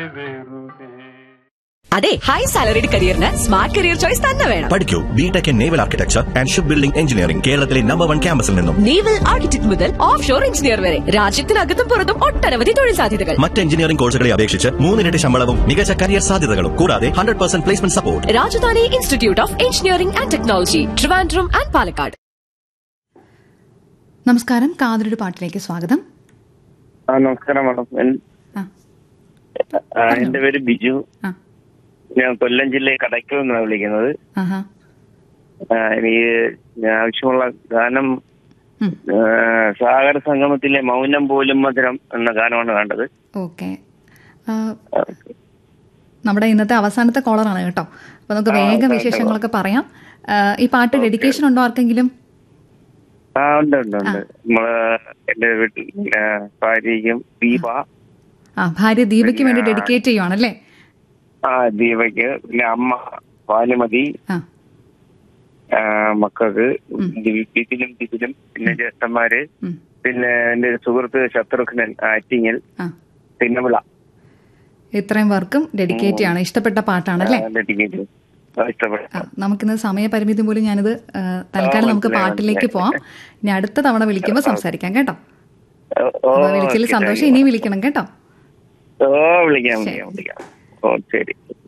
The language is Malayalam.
വെറുതെ അതെ ഹൈ സാലറിഡ് കരിയറിന് സ്മാർട്ട് കരിയർ ചോയ്സ് തന്നെ വേണം പഠിക്കൂ B Tech in naval architecture and ship building engineering കേരളത്തിലെ നമ്പർ വൺ ക്യാമ്പസിൽ നിന്നും നേവൽ ആർക്കിടെക്ട് മുതൽ ഓഫ് ഷോർ എഞ്ചിനീയർ വരെ രാജ്യത്തിനകത്തും പുറത്തും ഒട്ടനവധി തൊഴിൽ സാധ്യതകൾ മറ്റ് എഞ്ചിനീയറിംഗ് കോഴ്സുകളെ അപേക്ഷിച്ച് മൂന്നിരട്ടി ശമ്പളവും മികച്ച കരിയർ സാധ്യതകളും കൂടാതെ hundred percent placement support Rajadhani institute of engineering and technology Trivandrum and Palakkad നമസ്കാരം കാതലൊരു പാട്ടിലേക്ക് സ്വാഗതം ആ നമസ്കാരം മാഡം എൻ- ആ ആ, എന്റെ പേര് ബിജു ആ ഞാൻ കൊല്ലം ജില്ലയിൽ കടയ്ക്കൽ നിന്നാണ് വിളിക്കുന്നത് ആഹാ ആ, എനിക്ക് ഞാൻ ആവശ്യമുള്ള ഗാനം ഉം. ആ, സാഗര സംഗമത്തിലെ മൗനം പോലും മധുരം എന്ന ഗാനമാണ് വേണ്ടത് ഓക്കെ ആ, നമ്മുടെ ഇന്നത്തെ അവസാനത്തെ കോളറാണ് കേട്ടോ അപ്പൊ നമുക്ക് വേഗം വിശേഷങ്ങളൊക്കെ പറയാം ആ, ഈ പാട്ട് ഡെഡിക്കേഷൻ ഉണ്ടോ ആർക്കെങ്കിലും ആ ഉണ്ട് ഉണ്ട് ഉണ്ട് നമ്മള് എന്റെ വീട്ടിൽ ആ, ഭാര്യയ്ക്കും ദീപ ആ ഭാര്യ ദീപയ്ക്ക് വേണ്ടി ഡെഡിക്കേറ്റ് ചെയ്യുവാണല്ലേ ആ ദീപയ്ക്ക് പിന്നെ അമ്മ ഭാനുമതി ആ ആ, മക്കൾക്ക് ബിബിലും ബിബിലും പിന്നെ ജ്യേഷ്ഠന്മാര് ഉം. പിന്നെ എന്റെ ഒരു സുഹൃത്ത് ശത്രുഘ്നൻ ആറ്റിങ്ങൽ ആ പിന്നെ വിള ഇത്രയും പേർക്കും ഡെഡിക്കേറ്റ് ചെയ്യാണ് ഇഷ്ടപ്പെട്ട പാട്ടാണല്ലേ ടിക്കറ്റ് ഇഷ്ടപ്പെട്ടു ആ, നമുക്കിന്ന് സമയപരിമിതി പോലും ഞാനിത് ആ, തൽക്കാലം നമുക്ക് മനസ്സിലായി, പാട്ടിലേക്ക് പോവാം ഇനി അടുത്ത തവണ വിളിക്കുമ്പോൾ സംസാരിക്കാം കേട്ടോ ഓ, ഓ, അപ്പൊ വിളിച്ചതിൽ ഓക്കേ, സന്തോഷം താങ്ക് യു. ഇനിയും വിളിക്കണം കേട്ടോ ഓ വിളിക്കാം വിളിക്കാം വിളിക്കാം ഓ ശരി